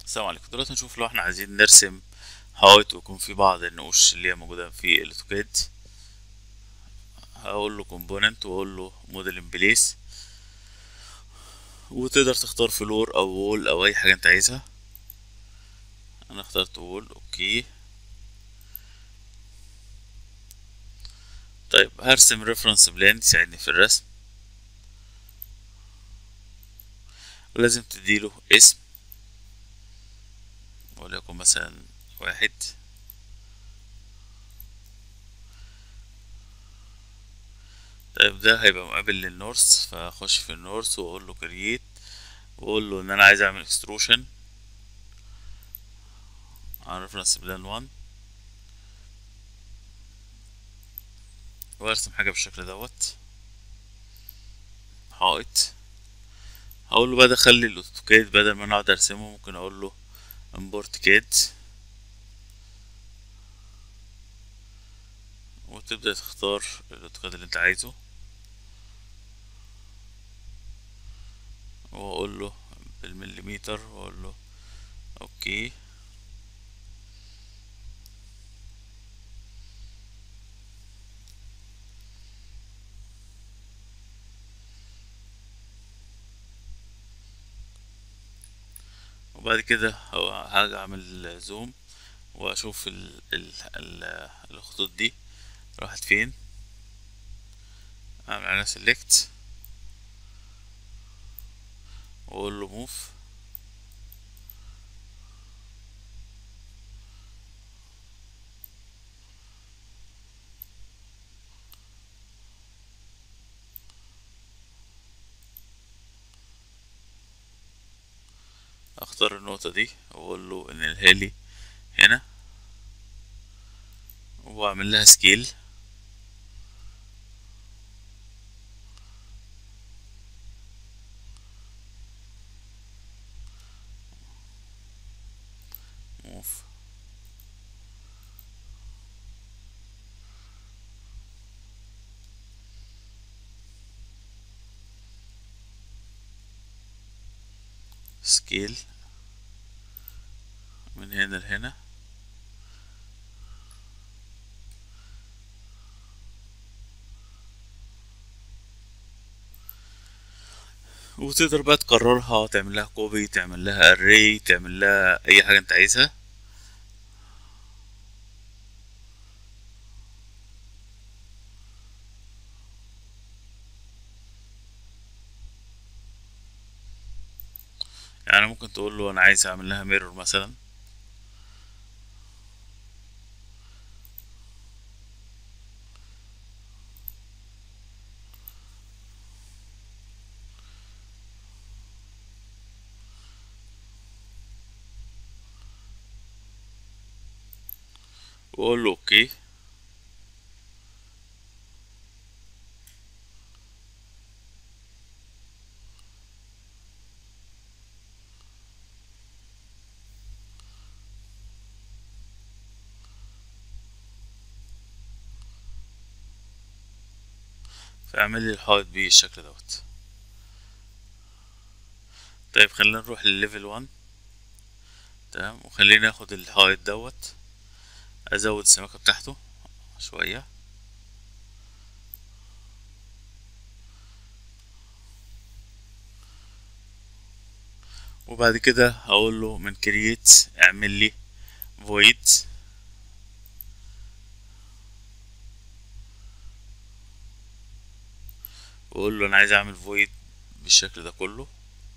السلام عليكم دلوقتي نشوف لو احنا عايزين نرسم حائط ويكون في بعض النقوش اللي هي موجودة في الاوتوكاد هقول له كومبوننت واقول له موديل ان بليس وتقدر تختار فلور او وول او اي حاجة انت عايزها انا اخترت وول اوكي طيب هرسم ريفرنس بلان يساعدني في الرسم ولازم تديله اسم وليكن مثلا واحد طيب ده هيبقى مقابل للنورث فاخش في النورث واقول له كرييت واقول له ان انا عايز اعمل اكستروشن على ريفرنس بلان 1 وارسم حاجه بالشكل دوت حائط هقول له بقى دخل لي الاوتوكاد بدل ما انا اقعد ارسمه ممكن اقول له امبورت كاد وتبدأ تختار الاوتوكاد اللي انت عايزه واقول له بالمليمتر واقول له اوكي وبعد كده هاجي اعمل زوم واشوف ال ال ال الخطوط دي راحت فين اعمل عليها سيلكت واقول له موف اختار النقطة دي واقول له ان الهالي هنا واعمل لها سكيل موف سكيل من هنا لهنا وتقدر بقى تكررها تعمل لها كوبي تعمل لها اري تعمل لها اي حاجه انت عايزها يعني ممكن تقول له انا عايز اعمل لها ميرور مثلا واقول له اوكي فاعمل لي الحائط بالشكل دوت طيب خلينا نروح للليفل 1 تمام وخلينا ناخد الحائط دوت ازود السماكة بتاعته شوية وبعد كده هقول له من كرييت اعمل لي void واقول له انا عايز اعمل void بالشكل ده كله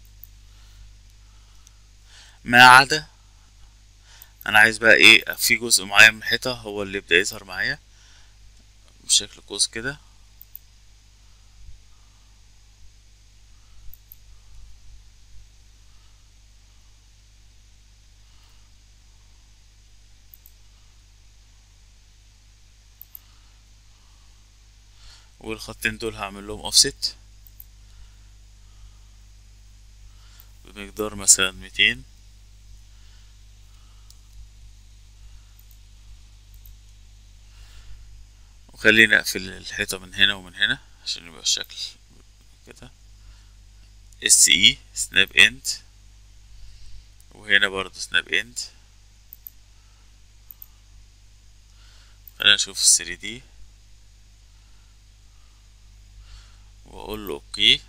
ما عدا انا عايز بقى ايه في جزء معين من الحيطة هو اللي يبدأ يظهر معايا بشكل قوس كده والخطين دول هعمل لهم اوفست بمقدار مثلا ميتين وخليني اقفل الحيطة من هنا ومن هنا عشان يبقى الشكل كده اس اي سناب اند وهنا برضو سناب اند خلينا نشوف الثري دي واقول له اوكي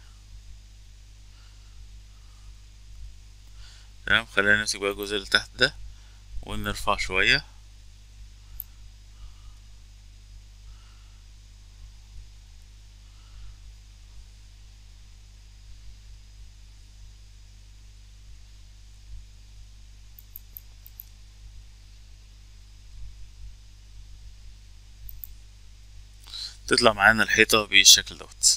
تمام خلينا نمسك بقى الجزء اللي تحت ده ونرفع شوية تطلع معانا الحيطة بالشكل دوت